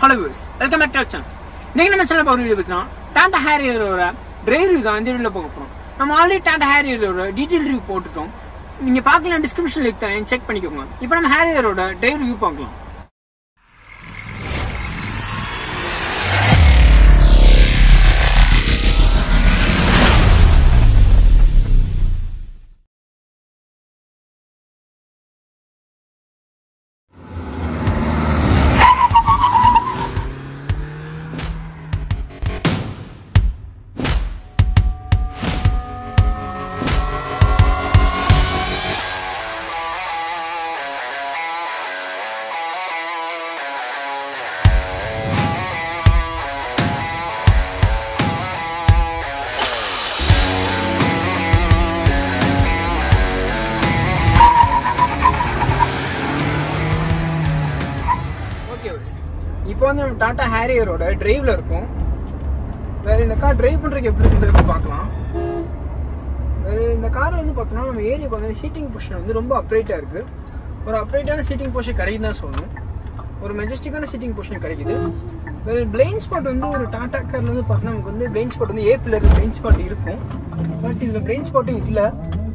Hello views welcome back to channel இன்னைக்கு நம்ம channel பார்க்க வீடியோ பார்த்தீங்கன்னா டாடா ஹேரியரோட டிரைவ் ரிவ்யூ தான் இந்த வீடியோவில் பார்க்க போகிறோம் நம்ம ஆல்ரெடி டாடா ஹேரியரோட டீட்டெயில் ரிவ்யூ போட்டுட்டோம் நீங்கள் பார்க்கலாம் டிஸ்கிரிப்ஷன் லிங்க் தரேன் செக் பண்ணிக்கோங்க இப்போ நம்ம ஹேரியரோட டிரைவ் ரிவ்யூ பார்க்கலாம் ஓகே இப்போ வந்து நம்ம டாடா ஹேரியரோட டிரைவ்ல இருக்கோம் வேற இந்த கார் டிரைவ் பண்றதுக்கு எப்படி இருக்குன்றது பார்க்கலாம் வேற இந்த கார்ல வந்து பார்த்தோம்னா நம்ம ஏரியாவுக்கு வந்து சீட்டிங் பொசிஷன் வந்து ரொம்ப அப்ரைட்டா இருக்கு ஒரு அப்ரைட்டான சீட்டிங் பொசிஷன் கிடைக்குது தான் சொல்லணும் ஒரு மெஜஸ்டிக்கான சீட்டிங் பொசிஷன் கிடைக்குது வேற பிளைண்ட் ஸ்பாட் வந்து ஒரு டாடா கார்ல வந்து பார்த்தோம்னா நமக்கு வந்து பிளைண்ட் ஸ்பாட் வந்து ஏ பில்லர் பிளைண்ட் ஸ்பாட் இருக்கும் பட் இதுல பிளைண்ட் ஸ்பாட்டும் இல்லை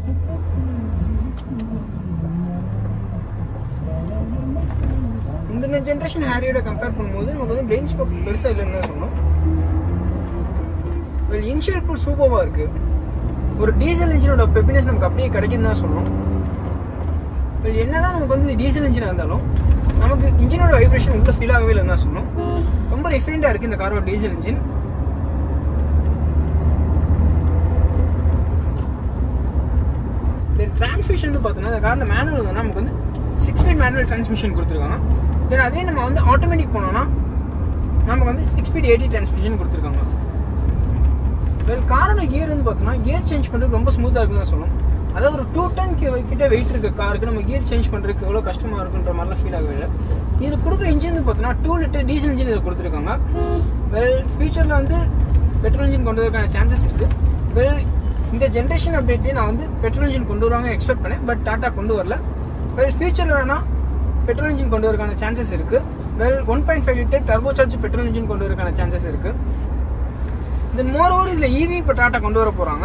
இந்த ஜென்ரேஷன் ஹேரியோட கம்பேர் பண்ணும்போது நமக்கு வந்து பிளைண்ட் ஸ்பாட் பெருசாக இல்லைன்னு தான் சொல்லணும் வெல் இனிஷியல் புல் சூப்பராக இருக்கு ஒரு டீசல் இன்ஜினோட பெப்பினஸ் நமக்கு அப்படியே கிடைக்குன்னு தான் சொல்லணும் வெல் என்னதான் நமக்கு வந்து டீசல் இன்ஜினாக இருந்தாலும் நமக்கு இன்ஜினோட வைப்ரேஷன் உள்ள ஃபீல் ஆகவே இல்லைன்னு தான் சொல்லணும் ரொம்ப ரிஃபைண்டாக இருக்குது இந்த காரோட டீசல் இன்ஜின் தென் டிரான்ஸ்மிஷன் வந்து பார்த்தோன்னா இந்த காரில் மேனுவல் வந்து நமக்கு வந்து சிக்ஸ் ஸ்பீட் மேனுவல் டிரான்ஸ்மிஷன் கொடுத்துருக்காங்க தென் அதே நம்ம வந்து ஆட்டோமேட்டிக் போனோம்னா நமக்கு வந்து சிக்ஸ் ஸ்பீட் எயிட்டி டிரான்ஸ்மிஷன் கொடுத்துருக்காங்க வெல் காரோட கியர் வந்து பார்த்தோம்னா கியர் சேஞ்ச் பண்ணுறது ரொம்ப ஸ்மூத்தாக இருக்குன்னு தான் சொல்லணும் அதாவது ஒரு டூ டன் கிட்ட வெயிட் இருக்க காருக்கு நம்ம கியர் சேஞ்ச் பண்ணுறதுக்கு எவ்வளோ கஷ்டமாக இருக்குன்ற மாதிரிலாம் ஃபீல் ஆகவே இல்லை இது கொடுக்குற இன்ஜின் வந்து பார்த்தோம்னா டூ லிட்டர் டீசல் இன்ஜின் இதில் கொடுத்துருக்காங்க வெல் ஃபியூச்சரில் வந்து பெட்ரோல் இன்ஜின் கொண்டு வரதுக்கான சான்சஸ் இருக்குது வெல் இந்த ஜென்ரேஷன் அப்டேட்லேயே நான் வந்து பெட்ரோல் இன்ஜின் கொண்டு வருவாங்க எக்ஸ்பெக்ட் பண்ணேன் பட் டாட்டா கொண்டு வரல வெல் ஃபியூச்சரில் வேணால் பெட்ரோல் இன்ஜின் கொண்டு வரதுக்கான சான்சஸ் இருக்குது well one point five litre turbo charge petrol engine கொண்டு வரதுக்கான சான்சஸ் இருக்குது தென் மோர் ஓவர் இதில் இவி இப்போ டாட்டா கொண்டு வர போகிறாங்க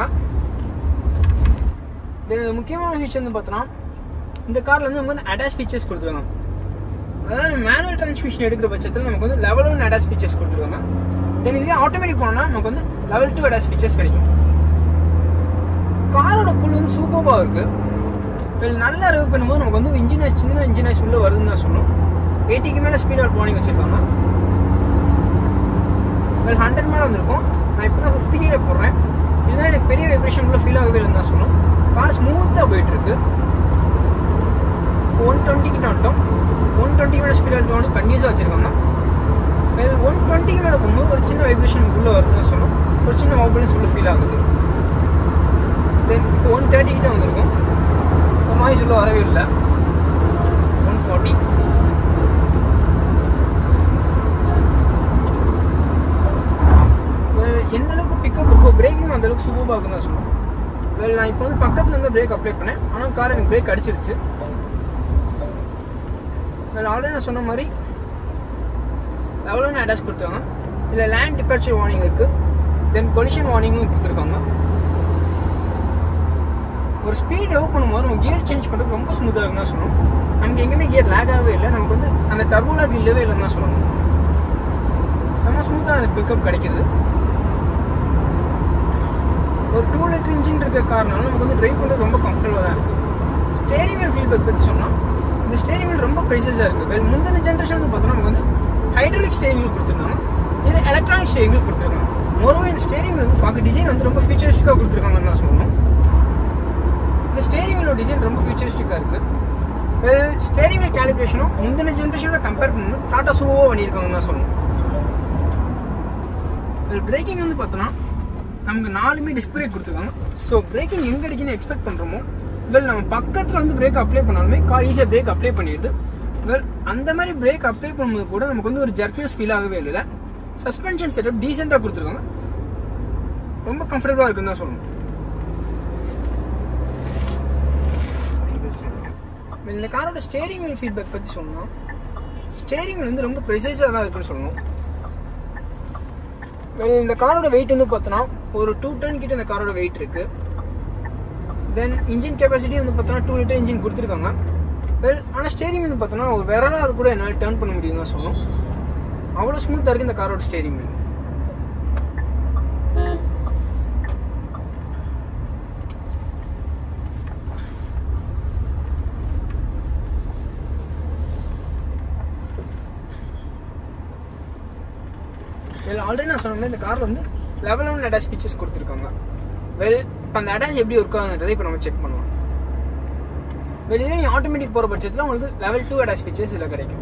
தென் முக்கியமான ஃபீச்சர் வந்து பார்த்தோன்னா இந்த காரில் வந்து நமக்கு வந்து அடாஸ் ஃபீச்சர்ஸ் கொடுத்துருக்காங்க அதாவது மேனுவல் டிரான்ஸ்மிஷன் எடுக்கிற பட்சத்தில் நமக்கு வந்து லெவல் ஒன் அடாஸ் ஃபீச்சர்ஸ் கொடுத்துருக்காங்க தென் இதுவே ஆட்டோமேட்டிக் போனோம்னா நமக்கு வந்து லெவல் டூ அடாஸ் ஃபீச்சர்ஸ் கிடைக்கும் காரோட புல் வந்து சூப்பராக இருக்கு வெல் நல்லா ரிவ் பண்ணும்போது நமக்கு வந்து இன்ஜினியர்ஸ் சின்ன இன்ஜினியர்ஸ் உள்ள வருதுன்னு தான் சொல்லணும் எயிட்டிக்கு மேலே ஸ்பீட் அவுட் வார்னிங் வச்சிருக்காங்க வெல் ஹண்ட்ரட் மேலே வந்திருக்கும் நான் இப்போ தான் ஃபிஃப்டி கீழே போடுறேன் இதுதான் எனக்கு பெரிய வைப்ரேஷன் உள்ள ஃபீல் ஆகவே இல்லைன்னு தான் சொல்லணும் கார் ஸ்மூத்தாக போயிட்டு இருக்கு ஒன் டுவெண்ட்டி கிட்ட வந்துட்டோம் ஒன் டுவெண்ட்டி மேலே ஸ்பீட் அவுட் வார்னிங் கண்டினியூஸாக வச்சிருக்காங்க வெல் ஒன் டுவெண்ட்டிக்கு மேலே போகும்போது ஒரு சின்ன வைப்ரேஷன் உள்ள வருதுன்னு தான் சொல்லணும் ஒரு சின்ன மொபைல்ஸ் உள்ள ஃபீல் ஆகுது தென் இப்போ ஒன் தேர்ட்டி கிட்ட வந்திருக்கும் ஒரு நாய்ஸ் உள்ள வரவே இல்லை ஒன் ஃபார்ட்டி எந்த அளவுக்கு பிக்கப் இருக்கோ பிரேக்கிங் அந்த அளவுக்கு சூப்பராக இருக்குன்னு தான் சொல்லுவோம் வெல் நான் இப்போ வந்து பக்கத்தில் வந்து பிரேக் அப்ளை பண்ணேன் ஆனால் கார் எனக்கு பிரேக் அடிச்சிருச்சு வெல் ஆல்ரெடி நான் சொன்ன மாதிரி லெவலில் அடாஸ் கொடுத்தாங்க இதில் லேண்ட் டிபார்ச்சர் வார்னிங் இருக்குது தென் கொலிஷன் வார்னிங்கும் கொடுத்துருக்காங்க ஒரு ஸ்பீட் லவ் பண்ணும்போது நம்ம கியர் சேஞ்ச் பண்ணுறது ரொம்ப ஸ்மூத்தாக இருக்குன்னு தான் சொல்லணும் நமக்கு எங்கேயுமே கியர் லேக் ஆகவே இல்லை நமக்கு வந்து அந்த டர்போ லேக் இல்லவே இல்லைன்னு தான் சொல்லணும் செம்ம ஸ்மூத்தாக அந்த பிக்கப் கிடைக்குது ஒரு டூ லிட்டர் இன்ஜின் இருக்க காரணம் நமக்கு வந்து டிரைவ் பண்ணுறது ரொம்ப கம்ஃபர்டபுளாக தான் இருக்குது ஸ்டேரிங் வீல் ஃபீட்பேக் பற்றி சொன்னால் இந்த ஸ்டேரிங் வீல் ரொம்ப ப்ரைஸஸாக இருக்குது வெல் முந்தின ஜென்ரேஷன் வந்து பார்த்தோன்னா நமக்கு வந்து ஹைட்ராலிக் ஸ்டேரிங் வீல் கொடுத்துருந்தாங்க இது எலக்ட்ரானிக் ஸ்டேரிங் வீல் கொடுத்துருக்காங்க மொரவே இந்த ஸ்டேரிங் வீல் வந்து பார்க்க டிசைன் வந்து ரொம்ப ஃபியூச்சரிஸ்டிக்காக கொடுத்துருக்காங்கன்னு தான் சொல்லணும் இந்த ஸ்டேரிங் வீலோட டிசைன் ரொம்ப ஃபியூச்சரிஸ்டிக்காக இருக்கு வெல் ஸ்டேரிங் வீல் கேலிப்ரேஷனும் முந்தின ஜென்ரேஷனோட கம்பேர் பண்ணணும் டாடா சூப்பராக பண்ணியிருக்காங்கன்னு தான் சொல்லணும் வெல் பிரேக்கிங் வந்து பார்த்தோன்னா நமக்கு நாலுமே டிஸ்க் பிரேக் கொடுத்துருக்காங்க ஸோ பிரேக்கிங் எங்கே அடிக்கணும்னு எக்ஸ்பெக்ட் பண்ணுறோமோ வெல் நம்ம பக்கத்தில் வந்து பிரேக் அப்ளை பண்ணாலுமே கார் ஈஸியாக பிரேக் அப்ளை பண்ணிடுது வெல் அந்த மாதிரி பிரேக் அப்ளை பண்ணும்போது கூட நமக்கு வந்து ஒரு ஜர்க்னஸ் ஃபீல் ஆகவே இல்லை சஸ்பென்ஷன் செட்டப் டீசெண்டாக கொடுத்துருக்காங்க ரொம்ப கம்ஃபர்டபுளாக இருக்குன்னு தான் சொல்லணும் இந்த காரோட ஸ்டேரிங் வீல் ஃபீட்பேக் பற்றி சொன்னோம் ஸ்டேரிங் வந்து ரொம்ப ப்ரிசைஸாக தான் இருக்குன்னு சொல்லணும் Well, இந்த காரோட வெயிட் வந்து பார்த்தோன்னா ஒரு டூ டன் கிட்ட இந்த காரோட வெயிட் இருக்கு தென் இன்ஜின் கெப்பாசிட்டி வந்து பார்த்தோன்னா டூ லிட்டர் இன்ஜின் கொடுத்துருக்காங்க வெல் ஆனால் ஸ்டேரிங் வந்து பார்த்தோன்னா ஒரு விரலாக கூட என்னால் டேர்ன் பண்ண முடியும் தான் சொல்லணும் அவ்வளோ ஸ்மூத்தாக இருக்குது இந்த காரோட ஸ்டேரிங் வீல் வெல் ஆல்ரெடி நான் சொன்ன மாதிரி இந்த கார் வந்து லெவல் ஒன் அட்டாச் ஃபீச்சர்ஸ் கொடுத்துருக்காங்க வெல் இப்போ அந்த அட்டாச் எப்படி ஒர்க் ஆகுதுன்றதை இப்போ நம்ம செக் பண்ணலாம் வெல் இதே ஆட்டோமேட்டிக் போகிற பட்சத்தில் உங்களுக்கு லெவல் டூ அட்டாச் ஃபீச்சர்ஸ் இதில் கிடைக்கும்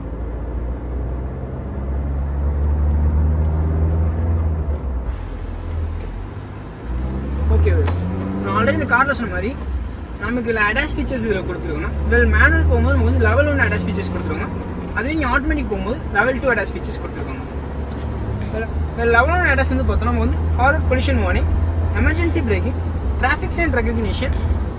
ஓகே வெல்ஸ் நான் ஆல்ரெடி இந்த காரில் சொன்ன மாதிரி நமக்கு இதில் அட்டாச் ஃபீச்சர்ஸ் இதில் கொடுத்துருக்கோம் வெல் மேனுவல் போகும்போது நமக்கு வந்து லெவல் ஒன் அட்டாச் ஃபீச்சர்ஸ் கொடுத்துருக்காங்க அதுவே இங்கே ஆட்டோமேட்டிக் போகும்போது லெவல் டூ அட்டாச் ஃபீச்சர்ஸ் கொடுத்துருக்காங்க லெவல் ஒன் அட்டாச் வந்து பார்த்தோம் நம்ம வந்து forward collision warning emergency braking traffic sign recognition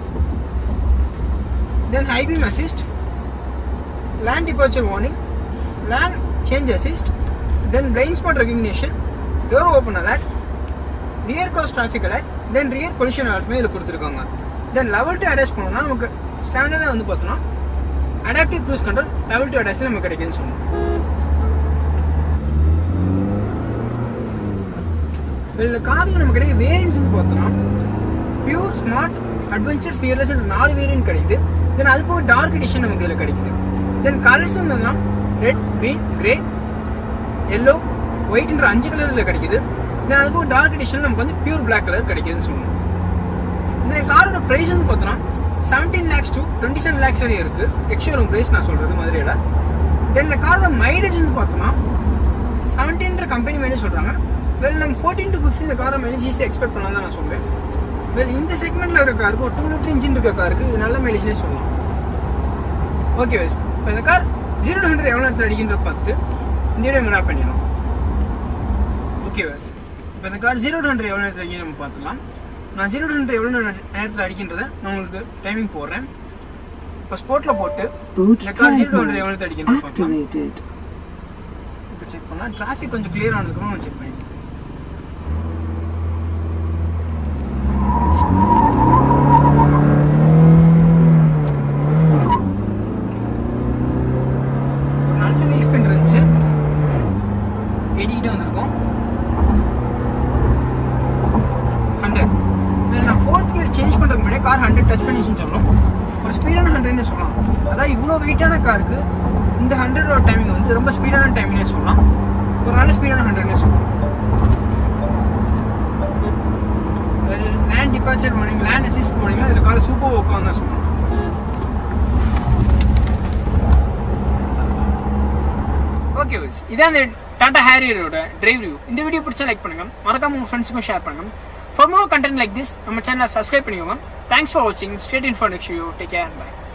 then high beam assist lane departure warning lane change assist then blind spot recognition door open alert rear cross traffic alert then rear collision அலர்ட்மே இதில் கொடுத்துருக்காங்க தென் level two attach பண்ணோம்னா நமக்கு ஸ்டாண்டர்டாக வந்து பார்த்தோம்னா adaptive cruise control level two அட்டாச்சில் நமக்கு கிடைக்குதுன்னு சொல்லணும் இந்த காரில் நம்ம கிடைக்க வேரியன்ஸ் வந்து பார்த்தோம்னா பியூர் ஸ்மார்ட் அட்வென்ச்சர் ஃபியர்லெஸ் நாலு வேரியன்ட் கிடைக்குது தென் அது போக டார்க் எடிஷன் நமக்கு இதில் கிடைக்குது தென் கலர்ஸ் வந்ததுன்னா ரெட் க்ரீன் கிரே எல்லோ ஒயிட்ன்ற அஞ்சு கலர் இதில் கிடைக்குது தென் அது போக டார்க் எடிஷன் நமக்கு வந்து பியூர் பிளாக் கலர் கிடைக்குதுன்னு சொல்லணும் இந்த காரோட ப்ரைஸ் வந்து பார்த்தோம்னா seventeen lakhs to twenty seven lakhs வரையும் இருக்கு எக்ஷோரூம் ப்ரைஸ் நான் சொல்றது மதுரையில் தென் இந்த காரோட மைலேஜ் வந்து பார்த்தோம்னா செவன்டீன்ற கம்பெனி மைலேஜ் சொல்றாங்க வெல் நம்ம ஃபோர்டீன் டு ஃபிஃப்டின் இந்த காரை மைலேஜ் ஈஸியாக எக்ஸ்பெக்ட் பண்ணலாம் தான் நான் சொல்றேன் வெல் இந்த செக்மெண்ட்ல இருக்க காருக்கு ஒரு டூ லிட்டர் இன்ஜின் இருக்க காருக்கு இது நல்ல மைலேஜ்னே சொல்லலாம் ஓகே வெஸ் இப்போ இந்த கார் ஜீரோ டு ஹண்ட்ரட் எவ்வளோ நேரத்தில் அடிக்கின்ற பார்த்துட்டு இந்த வீடியோ நம்ம ரேப் பண்ணிடலாம் ஓகே வெஸ் இப்போ இந்த கார் ஜீரோ டு ஹண்ட்ரட் எவ்வளோ நேரத்தில் அடிக்கி நம்ம பார்த்துக்கலாம் நான் ஜீரோ டு ஹண்ட்ரட் எவ்வளோ நேரத்தில் அடிக்கின்றதை நான் உங்களுக்கு டைமிங் போடுறேன் இப்போ ஸ்போர்ட்டில் போட்டு Boot இந்த car zero to hundred driver எவ்வளோ நேரத்தில் அடிக்கின்ற பார்க்கலாம் activated. இப்போ செக் பண்ணலாம் டிராஃபிக் கொஞ்சம் கிளியர் ஆனதுக்கப்புறம் நம்ம செக் பண்ணிக்கலாம் ஒரு நல்ல வீல் ஸ்பின் இருந்துச்சு ஏடிக்கிட்டே வந்திருக்கோம் ஹண்ட்ரட் நான் ஃபோர்த் கியர் சேஞ்ச் பண்ணுறதுக்கு முன்னாடி கார் ஹண்ட்ரட் டச் பண்ணிச்சுன்னு சொல்லணும் ஒரு ஸ்பீடான ஹண்ட்ரட்னு சொல்லலாம் அதாவது இவ்வளோ வெயிட்டான காருக்கு இந்த ஹண்ட்ரடோட டைமிங் வந்து ரொம்ப ஸ்பீடான டைமிங்னே சொல்லலாம் ஒரு நல்ல ஸ்பீடான ஹண்ட்ரட்னே சொல்லலாம் land departure morning land assist morning இதில் காலை சூப்பர் உட்காந்து தான் சொல்லலாம் ஓகே விஸ் இதான் இந்த டாடா ஹேரியரோட டிரைவ் ரிவ்யூ இந்த வீடியோ பிடிச்சா லைக் பண்ணுங்க மறக்காம உங்க ஃப்ரெண்ட்ஸுக்கும் ஷேர் பண்ணுங்க for more content like this நம்ம சேனல் சப்ஸ்கிரைப் பண்ணிக்கோங்க தேங்க்ஸ் ஃபார் வாட்சிங் stayed in for next video take care by